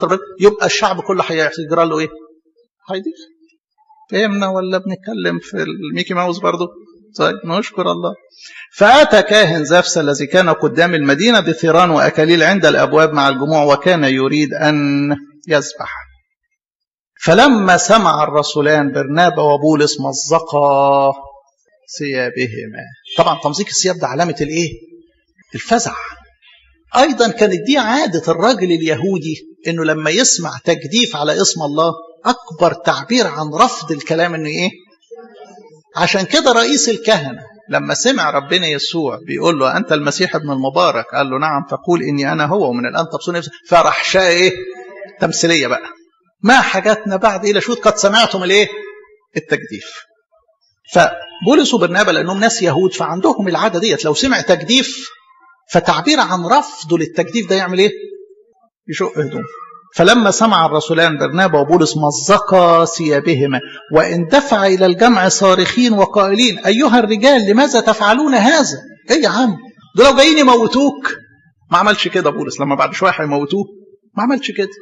طب يبقى الشعب كله هيجرى له ايه؟ هيضيق فهمنا ولا بنتكلم في الميكي ماوس برضه؟ طيب نشكر الله فأتى كاهن زفس الذي كان قدام المدينة بثيران وأكاليل عند الأبواب مع الجموع وكان يريد أن يذبح فلما سمع الرسولان برنابا وبولس مزقا ثيابهما طبعا تمزيق الثياب ده علامة الايه الفزع ايضا كانت دي عادة الراجل اليهودي انه لما يسمع تجديف على اسم الله اكبر تعبير عن رفض الكلام انه ايه عشان كده رئيس الكهنة لما سمع ربنا يسوع بيقول له أنت المسيح ابن المبارك قال له نعم فقول إني أنا هو ومن الآن تبصوني فرح شاء إيه تمثيلية بقى ما حاجتنا بعد إلى شوت قد سمعتم الإيه التجديف فبولس وبرنابا لأنهم ناس يهود فعندهم العادة ديت لو سمع تجديف فتعبير عن رفضه للتجديف ده يعمل إيه يشق هدوم فلما سمع الرسولان برنابا وبولس مزقا ثيابهما واندفع الى الجمع صارخين وقائلين ايها الرجال لماذا تفعلون هذا؟ ايه يا عم؟ دول لو جايين يموتوك ما عملش كده بولس لما بعد شويه هيموتوه ما عملش كده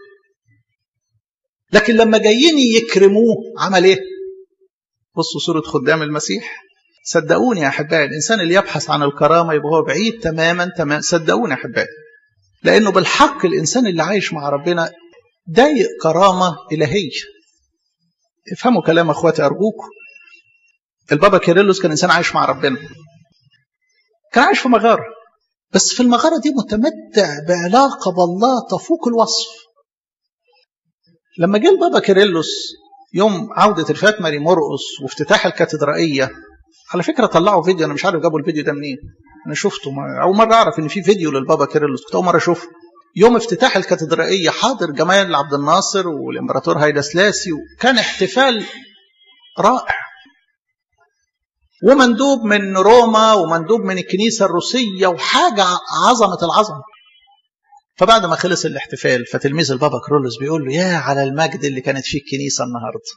لكن لما جايين يكرموه عمل ايه؟ بصوا صوره خدام المسيح صدقوني يا احبائي الانسان اللي يبحث عن الكرامه يبقى هو بعيد تماما تماما صدقوني يا احبائي لانه بالحق الانسان اللي عايش مع ربنا ضايق كرامه الهيه افهموا كلام اخواتي ارجوكم البابا كيرلس كان انسان عايش مع ربنا كان عايش في مغاره بس في المغاره دي متمتع بعلاقه بالله تفوق الوصف لما جه البابا كيرلس يوم عودة الفات ماري مرقس وافتتاح الكاتدرائية على فكرة طلعوا فيديو أنا مش عارف جابوا الفيديو ده منين أنا شفته أول مرة أعرف إن في فيديو للبابا كيرلس كنت أول مرة أشوفه يوم افتتاح الكاتدرائية حاضر جمال عبد الناصر والإمبراطور هايدا سلاسي وكان احتفال رائع ومندوب من روما ومندوب من الكنيسة الروسية وحاجة عظمة العظمة فبعد ما خلص الاحتفال فتلميذ البابا كرولوس بيقول له يا على المجد اللي كانت فيه الكنيسة النهاردة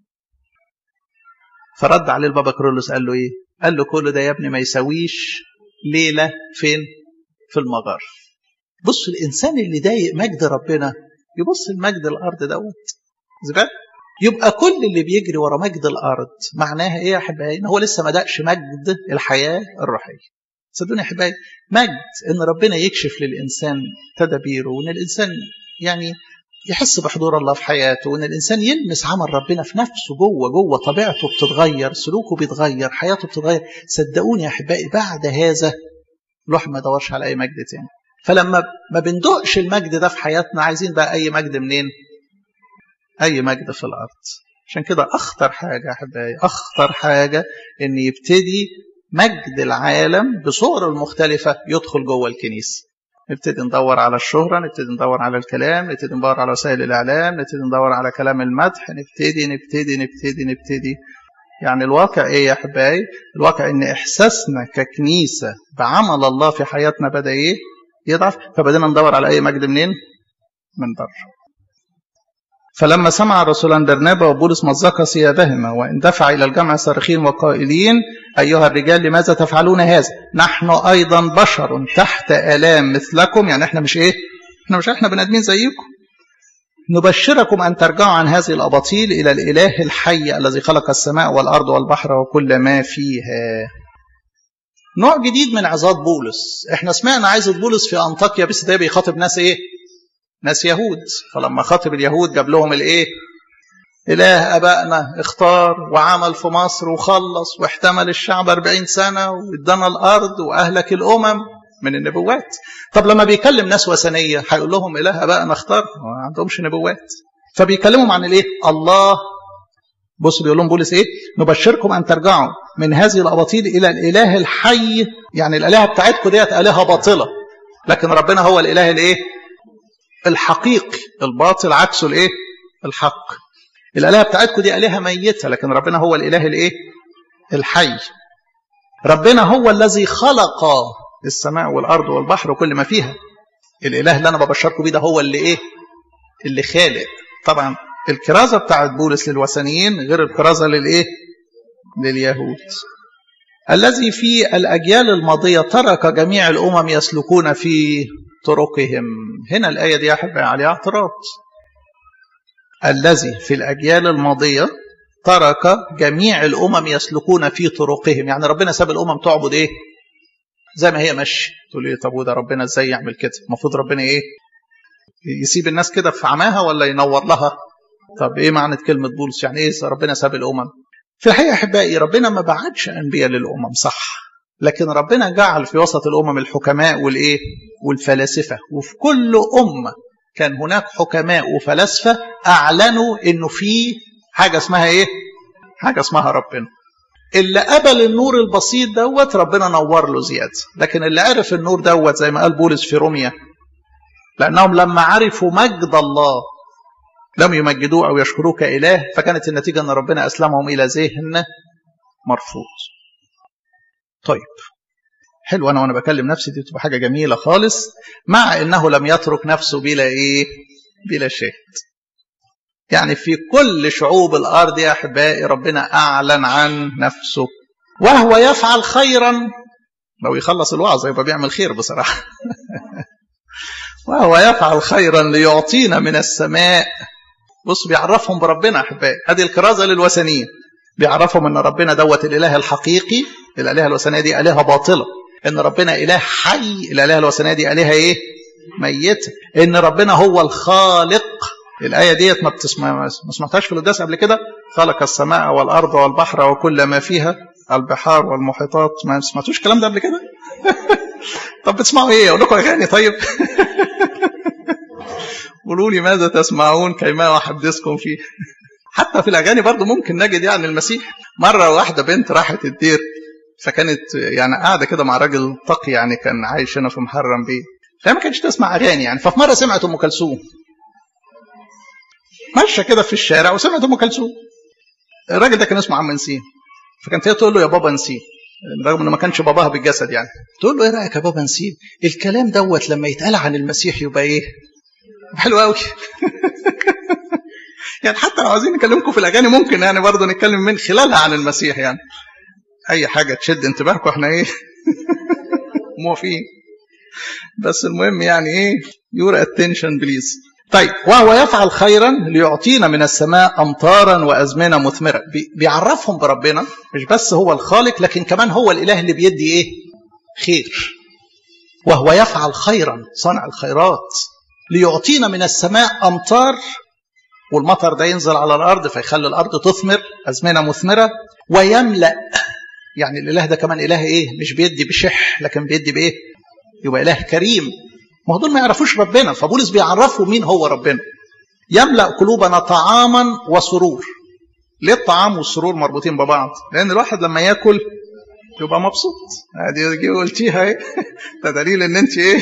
فرد عليه البابا كرولوس قال له ايه قال له كل ده يا ابني ما يساويش ليلة فين في المغار بص الإنسان اللي ضايق مجد ربنا يبص المجد الأرض دوت زبال يبقى كل اللي بيجري ورا مجد الأرض معناها إيه يا أحبائي؟ إن هو لسه ما دقش مجد الحياة الروحية. صدقوني يا أحبائي مجد إن ربنا يكشف للإنسان تدابيره وإن الإنسان يعني يحس بحضور الله في حياته وإن الإنسان يلمس عمل ربنا في نفسه جوه جوه طبيعته بتتغير سلوكه بيتغير حياته بتتغير صدقوني يا أحبائي بعد هذا الواحد ما يدورش على أي مجد تاني. فلما ما بندقش المجد ده في حياتنا عايزين بقى أي مجد منين؟ أي مجد في الأرض عشان كده أخطر حاجة أحبائي أخطر حاجة إن يبتدي مجد العالم بصوره المختلفة يدخل جوه الكنيسة نبتدي ندور على الشهرة نبتدي ندور على الكلام نبتدي ندور على وسائل الإعلام نبتدي ندور على كلام المدح نبتدي نبتدي نبتدي نبتدي يعني الواقع إيه يا أحبائي الواقع إن إحساسنا ككنيسة بعمل الله في حياتنا بدأ إيه يضعف فبدينا ندور على أي مجد منين من بره فلما سمع الرسولان برنابا وبولس مزق ثيابهما واندفع الى الجمع صارخين وقائلين ايها الرجال لماذا تفعلون هذا؟ نحن ايضا بشر تحت الام مثلكم يعني احنا مش ايه؟ احنا مش احنا بني ادمين زيكم. نبشركم ان ترجعوا عن هذه الاباطيل الى الاله الحي الذي خلق السماء والارض والبحر وكل ما فيها. نوع جديد من عظات بولس، احنا سمعنا عظة بولس في انطاكيا بس ده بيخاطب ناس ايه؟ ناس يهود فلما خاطب اليهود جاب لهم الايه اله ابائنا اختار وعمل في مصر وخلص واحتمل الشعب 40 سنه وادانا الارض واهلك الامم من النبوات طب لما بيكلم ناس وثنيه هيقول لهم اله ابائنا اختار ما عندهمش نبوات فبيكلمهم عن الايه الله بص بيقول لهم بولس ايه نبشركم ان ترجعوا من هذه الاباطيل الى الاله الحي يعني الالهه بتاعتكم ديت الهه باطله لكن ربنا هو الاله الايه الحقيقي الباطل عكسه الايه الحق الالهه بتاعتكم دي الهه ميته لكن ربنا هو الاله الايه الحي ربنا هو الذي خلق السماء والارض والبحر وكل ما فيها الاله اللي انا ببشركم بيه ده هو اللي ايه اللي خالق طبعا الكرازه بتاعت بولس للوثنيين غير الكرازه للايه لليهود الذي في الاجيال الماضيه ترك جميع الامم يسلكون في طرقهم هنا الآية دي يا أحبائي عليها اعتراض الذي في الأجيال الماضية ترك جميع الأمم يسلكون في طرقهم يعني ربنا ساب الأمم تعبد إيه زي ما هي ماشيه تقول ايه طب وده ربنا ازاي يعمل كده المفروض ربنا ايه يسيب الناس كده في عماها ولا ينور لها طب ايه معنى كلمه بولس يعني ايه ربنا ساب الامم في الحقيقه احبائي ربنا ما بعتش انبياء للامم صح لكن ربنا جعل في وسط الامم الحكماء والايه والفلاسفه وفي كل امه كان هناك حكماء وفلاسفه اعلنوا انه في حاجه اسمها ايه حاجه اسمها ربنا اللي قبل النور البسيط دوت ربنا نور له زياده لكن اللي عرف النور دوت زي ما قال بولس في روميا لانهم لما عرفوا مجد الله لم يمجدوه او يشكروه كاله فكانت النتيجه ان ربنا اسلمهم الى ذهن مرفوض طيب حلو انا وانا بكلم نفسي دي تبقى حاجه جميله خالص مع انه لم يترك نفسه بلا ايه بلا شاهد يعني في كل شعوب الارض يا احبائي ربنا اعلن عن نفسه وهو يفعل خيرا لو يخلص الوعظ يبقى بيعمل خير بصراحه وهو يفعل خيرا ليعطينا من السماء بص بيعرفهم بربنا احبائي هذه الكرازه للوثنيين بيعرفهم ان ربنا دوت الاله الحقيقي الالهه الوثنيه دي الهه باطله ان ربنا اله حي الالهه الوثنيه دي الهه ايه ميته ان ربنا هو الخالق الآية ديت ما بتسمع ما سمعتهاش في القداس قبل كده خلق السماء والأرض والبحر وكل ما فيها البحار والمحيطات ما سمعتوش الكلام ده قبل كده طب بتسمعوا ايه اقول لكم اغاني طيب قولوا لي ماذا تسمعون كيما احدثكم فيه حتى في الاغاني برضو ممكن نجد يعني المسيح مره واحده بنت راحت الدير فكانت يعني قاعده كده مع راجل تقي يعني كان عايش هنا في محرم بيه فهي ما كانتش تسمع اغاني يعني ففي مره سمعت ام كلثوم ماشيه كده في الشارع وسمعت ام كلثوم الراجل ده كان اسمه عم نسين فكانت هي تقول له يا بابا نسين رغم انه ما كانش باباها بالجسد يعني تقول له ايه رايك يا بابا نسين الكلام دوت لما يتقال عن المسيح يبقى ايه حلو قوي يعني حتى لو عايزين نكلمكم في الاغاني ممكن يعني برضه نتكلم من خلالها عن المسيح يعني اي حاجه تشد انتباهكم احنا ايه موافقين بس المهم يعني ايه يور اتنشن بليز طيب وهو يفعل خيرا ليعطينا من السماء امطارا وازمنه مثمره بيعرفهم بربنا مش بس هو الخالق لكن كمان هو الاله اللي بيدي ايه خير وهو يفعل خيرا صنع الخيرات ليعطينا من السماء امطار والمطر ده ينزل على الارض فيخلي الارض تثمر ازمنه مثمره ويملا يعني الاله ده كمان اله ايه مش بيدي بشح لكن بيدي بايه يبقى اله كريم ما هو دول ما يعرفوش ربنا فبولس بيعرفوا مين هو ربنا يملا قلوبنا طعاما وسرور ليه الطعام والسرور مربوطين ببعض لان الواحد لما ياكل يبقى مبسوط ادي دي قلتيها ايه ده دليل ان انت ايه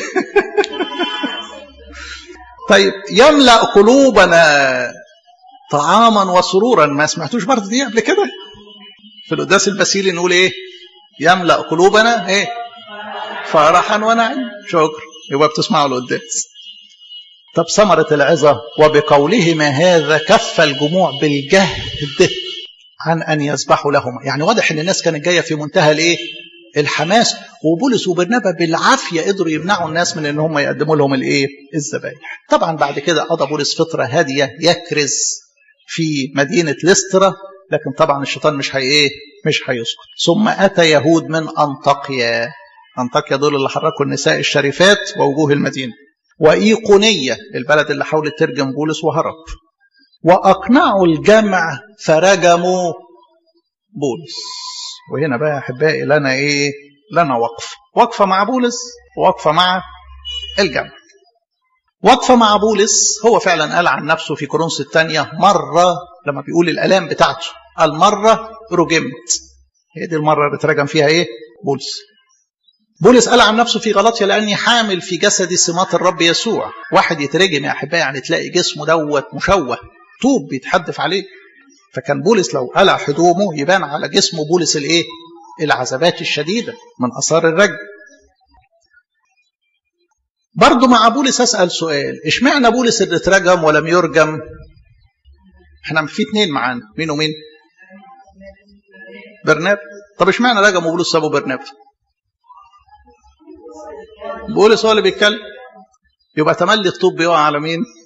طيب يملا قلوبنا طعاما وسرورا ما سمعتوش برضه دي قبل كده في القداس البسيلي نقول ايه يملا قلوبنا ايه فرحا ونعيم شكر يبقى بتسمعوا القداس طب ثمرة العظة وبقولهما هذا كف الجموع بالجهد عن أن يسبحوا لهما يعني واضح أن الناس كانت جاية في منتهى الإيه الحماس وبولس وبرنابا بالعافية قدروا يمنعوا الناس من أن هم يقدموا لهم الإيه الذبايح طبعا بعد كده قضى بولس فترة هادية يكرز في مدينة لسترا لكن طبعا الشيطان مش هي ايه مش هيسكت ثم اتى يهود من انطاكيا أنطاكيا دول اللي حركوا النساء الشريفات ووجوه المدينة وإيقونية البلد اللي حاولت ترجم بولس وهرب وأقنعوا الجمع فرجموا بولس وهنا بقى أحبائي لنا إيه لنا وقفة وقفة مع بولس ووقفة مع الجمع وقفة مع بولس هو فعلا قال عن نفسه في كورنثوس الثانية مرة لما بيقول الآلام بتاعته المرة رجمت هي دي المرة اللي اترجم فيها إيه بولس بولس قال عن نفسه في غلطية لأني حامل في جسدي سمات الرب يسوع واحد يترجم يا أحبائي يعني تلاقي جسمه دوت مشوه طوب بيتحدف عليه فكان بولس لو قلع هدومه يبان على جسمه بولس الايه العذابات الشديدة من أثار الرجم برضه مع بولس أسأل سؤال اشمعنى بولس اللي اترجم ولم يرجم احنا في اتنين معانا مين ومين برناب طب اشمعنى رجموا بولس سابوا برناب بولس هو اللي بيتكلم يبقى تملي الطوب بيقع على مين